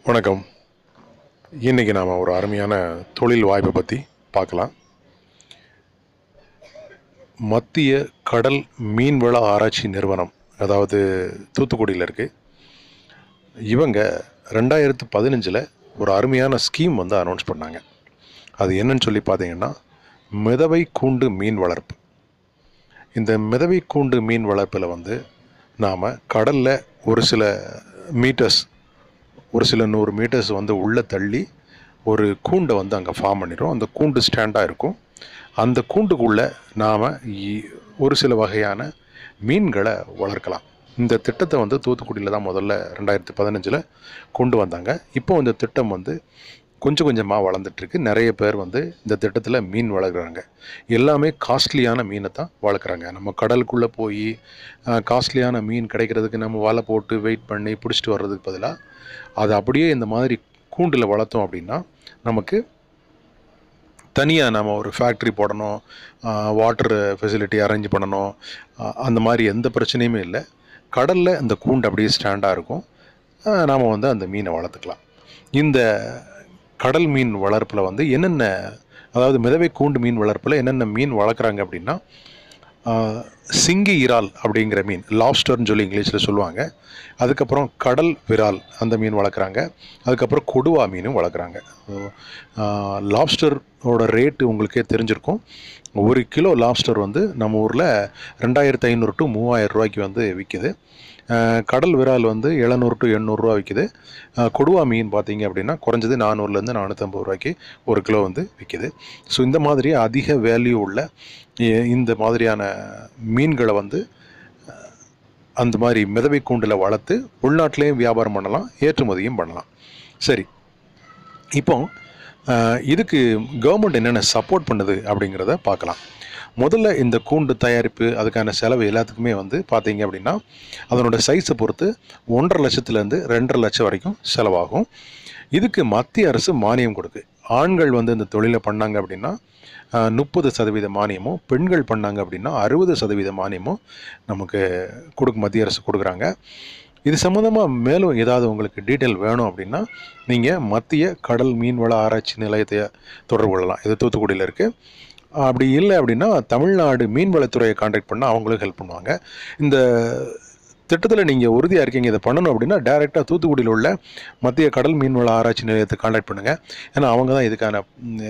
வணக்கம் இன்றைக்கி நாம் ஒரு அருமையான தொழில் வாய்ப்பை பற்றி பார்க்கலாம் மத்திய கடல் மீன்வள ஆராய்ச்சி நிறுவனம் அதாவது தூத்துக்குடியில் இருக்குது இவங்க ரெண்டாயிரத்து பதினஞ்சில் ஒரு அருமையான ஸ்கீம் வந்து அனௌன்ஸ் பண்ணாங்க அது என்னன்னு சொல்லி பார்த்தீங்கன்னா மிதவை கூண்டு மீன் வளர்ப்பு இந்த மிதவை கூண்டு மீன் வளர்ப்பில் வந்து நாம் கடலில் ஒரு சில மீட்டர்ஸ் ஒரு சில நூறு மீட்டர்ஸ் வந்து உள்ளே தள்ளி ஒரு கூண்டை வந்து அங்கே ஃபார்ம் பண்ணிடுறோம் அந்த கூண்டு ஸ்டாண்டாக இருக்கும் அந்த கூண்டுக்குள்ளே நாம் ஒரு சில வகையான மீன்களை வளர்க்கலாம் இந்த திட்டத்தை வந்து தூத்துக்குடியில் தான் முதல்ல ரெண்டாயிரத்தி பதினஞ்சில் கொண்டு வந்தாங்க இப்போ இந்த திட்டம் வந்து கொஞ்சம் கொஞ்சமாக வளர்ந்துட்டுருக்கு நிறைய பேர் வந்து இந்த திட்டத்தில் மீன் வளர்க்குறாங்க எல்லாமே காஸ்ட்லியான மீனை தான் வளர்க்குறாங்க நம்ம கடலுக்குள்ளே போய் காஸ்ட்லியான மீன் கிடைக்கிறதுக்கு நம்ம வலை போட்டு வெயிட் பண்ணி பிடிச்சிட்டு வர்றதுக்கு பதிலாக அதை அப்படியே இந்த மாதிரி கூண்டில் வளர்த்தோம் அப்படின்னா நமக்கு தனியாக நம்ம ஒரு ஃபேக்ட்ரி போடணும் வாட்டர் ஃபெசிலிட்டி அரேஞ்ச் பண்ணணும் ஆஹ் அந்த மாதிரி எந்த பிரச்சனையுமே இல்லை கடலில் இந்த கூண்டு அப்படியே ஸ்டாண்டாக இருக்கும் நாம் வந்து அந்த மீனை வளர்த்துக்கலாம் இந்த கடல் மீன் வளர்ப்பில் வந்து என்னென்ன அதாவது மிதவை கூண்டு மீன் வளர்ப்பில் என்னென்ன மீன் வளர்க்குறாங்க அப்படின்னா ஆஹ் சிங்கி இறால் அப்படிங்கிற மீன் லாப்ஸ்டர்னு சொல்லி இங்கிலீஷில் சொல்லுவாங்க அதுக்கப்புறம் கடல் விரால் அந்த மீன் வளர்க்குறாங்க அதுக்கப்புறம் கொடுவா மீனும் வளர்க்குறாங்க லாப்ஸ்டரோட ரேட்டு உங்களுக்கே தெரிஞ்சிருக்கும் ஒரு கிலோ லாப்ஸ்டர் வந்து நம்ம ஊரில் ரெண்டாயிரத்து ஐநூறு டு மூவாயிரம் ரூபாய்க்கு வந்து விற்கிது ஆஹ் கடல் விரால் வந்து எழுநூறு டு எண்ணூறுரூவா விற்கிது ஆஹ் கொடுவா மீன் பார்த்தீங்க அப்படின்னா குறைஞ்சது நானூறுலேருந்து நானூற்றம்பது ரூபாய்க்கு ஒரு கிலோ வந்து விற்கிது ஸோ இந்த மாதிரி அதிக வேல்யூ உள்ள இ- இந்த மாதிரியான மீன்களை வந்து அஹ், அந்த மாதிரி மிதவை கூண்டில் வளர்த்து உள்நாட்டிலையும் வியாபாரம் பண்ணலாம் ஏற்றுமதியும் பண்ணலாம் சரி இப்போ அஹ், இதுக்கு கவர்மெண்ட் என்னென்ன சப்போர்ட் பண்ணுது அப்படிங்கிறத பார்க்கலாம் முதல்ல இந்த கூண்டு தயாரிப்பு அதுக்கான செலவு எல்லாத்துக்குமே வந்து பார்த்தீங்க அப்படின்னா அதனோட சைஸை பொறுத்து ஒன்றரை லட்சத்துலேருந்து ரெண்டரை லட்சம் வரைக்கும் செலவாகும் இதுக்கு மத்திய அரசு மானியம் கொடுக்கு ஆண்கள் வந்து இந்த தொழிலை பண்ணாங்க அப்படின்னா முப்பது சதவீத மானியமும் பெண்கள் பண்ணாங்க அப்படின்னா அறுபது சதவீத மானியமும் நமக்கு கொடுக்க மத்திய அரசு கொடுக்குறாங்க இது சம்மந்தமாக மேலும் ஏதாவது உங்களுக்கு டீட்டெயில் வேணும் அப்படின்னா நீங்கள் மத்திய கடல் மீன்வள ஆராய்ச்சி நிலையத்தை தொடர்பு கொள்ளலாம் இது தூத்துக்குடியில் இருக்குது அப்படி இல்லை அப்படின்னா தமிழ்நாடு மீன்வளத்துறையை காண்டாக்ட் பண்ணால் அவங்களும் ஹெல்ப் பண்ணுவாங்க இந்த திட்டத்தில் நீங்கள் உறுதியாக இருக்கீங்க இதை பண்ணணும் அப்படின்னா டைரெக்டாக தூத்துக்குடியில் உள்ள மத்திய கடல் மீன்வள ஆராய்ச்சி நிலையத்தை காண்டாக்ட் பண்ணுங்கள் ஏன்னா அவங்க தான் இதுக்கான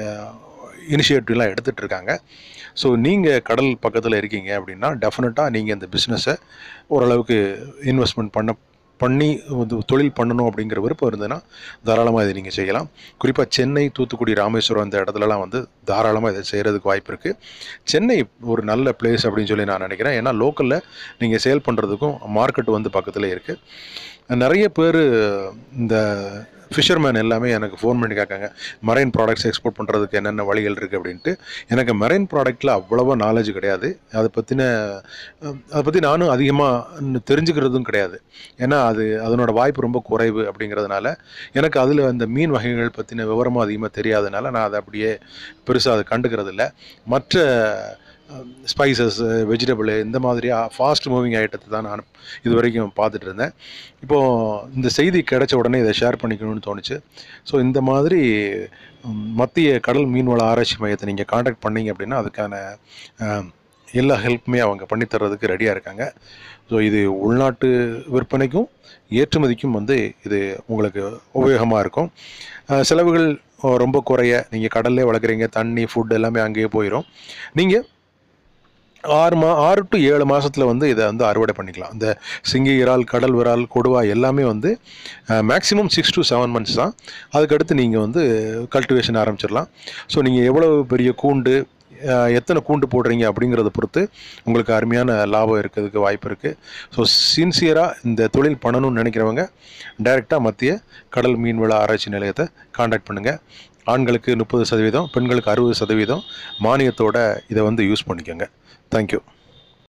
இனிஷியேட்டிவ்லாம் எடுத்துகிட்டு இருக்காங்க ஸோ நீங்கள் கடல் பக்கத்தில் இருக்கீங்க அப்படின்னா டெஃபினட்டாக நீங்கள் இந்த பிஸ்னஸை ஓரளவுக்கு இன்வெஸ்ட்மெண்ட் பண்ண பண்ணி வந்து தொழில் பண்ணணும் அப்படிங்கிற விருப்பம் இருந்ததுன்னா தாராளமாக இதை நீங்கள் செய்யலாம் குறிப்பாக சென்னை தூத்துக்குடி ராமேஸ்வரம் அந்த இடத்துலலாம் வந்து தாராளமாக இதை செய்கிறதுக்கு வாய்ப்பு இருக்குது சென்னை ஒரு நல்ல பிளேஸ் அப்படின்னு சொல்லி நான் நினைக்கிறேன் ஏன்னா லோக்கலில் நீங்கள் சேல் பண்ணுறதுக்கும் மார்க்கெட் வந்து பக்கத்தில் இருக்குது நிறைய பேர் இந்த ஃபிஷர்மேன் எல்லாமே எனக்கு ஃபோன் பண்ணி கேட்காங்க மரைன் ப்ராடக்ட்ஸ் எக்ஸ்போர்ட் பண்ணுறதுக்கு என்னென்ன வழிகள் இருக்குது அப்படின்ட்டு எனக்கு மரைன் ப்ராடக்ட்டில் அவ்வளோவா நாலேஜ் கிடையாது அதை பற்றின அதை பற்றி நானும் அதிகமாக தெரிஞ்சுக்கிறதும் கிடையாது ஏன்னா அது அதனோட வாய்ப்பு ரொம்ப குறைவு அப்படிங்கிறதுனால எனக்கு அதில் அந்த மீன் வகைகள் பற்றின விவரமும் அதிகமாக தெரியாதனால நான் அதை அப்படியே பெருசாக அதை கண்டுக்கிறது இல்லை மற்ற ஸ்பைசஸ் வெஜிடபிள் இந்த மாதிரி ஃபாஸ்ட் மூவிங் ஐட்டத்தை தான் நான் இது வரைக்கும் பார்த்துட்டு இருந்தேன் இப்போது இந்த செய்தி கிடைச்ச உடனே இதை ஷேர் பண்ணிக்கணும்னு தோணுச்சு ஸோ இந்த மாதிரி ம், மத்திய கடல் மீன்வள ஆராய்ச்சி மையத்தை நீங்கள் காண்டாக்ட் பண்ணீங்க அப்படின்னா அதுக்கான அஹ், எல்லா ஹெல்ப்புமே அவங்க பண்ணித்தர்றதுக்கு ரெடியாக இருக்காங்க ஸோ இது உள்நாட்டு விற்பனைக்கும் ஏற்றுமதிக்கும் வந்து இது உங்களுக்கு உபயோகமாக இருக்கும் அஹ், செலவுகள் அஹ், ரொம்ப குறைய நீங்கள் கடல்லே வளர்க்குறீங்க தண்ணி ஃபுட் எல்லாமே அங்கேயே போயிடும் நீங்கள் ஆறு மா ஆறு டு ஏழு மாதத்தில் வந்து இதை வந்து அறுவடை பண்ணிக்கலாம் இந்த சிங்கி இறால் கடல் விரால் கொடுவா எல்லாமே வந்து maximum six to seven months தான் அதுக்கடுத்து நீங்கள் வந்து கல்டிவேஷன் ஆரம்பிச்சிடலாம் ஸோ நீங்கள் எவ்வளவு பெரிய கூண்டு அஹ், எத்தனை கூண்டு போடுறீங்க அப்படிங்கிறத பொறுத்து உங்களுக்கு அருமையான லாபம் இருக்கிறதுக்கு வாய்ப்பு இருக்குது ஸோ சின்சியராக இந்த தொழில் பண்ணணும்னு நினைக்கிறவங்க டைரெக்டாக மத்திய கடல் மீன்வள ஆராய்ச்சி நிலையத்தை காண்டாக்ட் பண்ணுங்கள் ஆண்களுக்கு முப்பது சதவீதம் பெண்களுக்கு அறுபது சதவீதம் மானியத்தோட இதை வந்து யூஸ் பண்ணிக்கோங்க தேங்க்யூ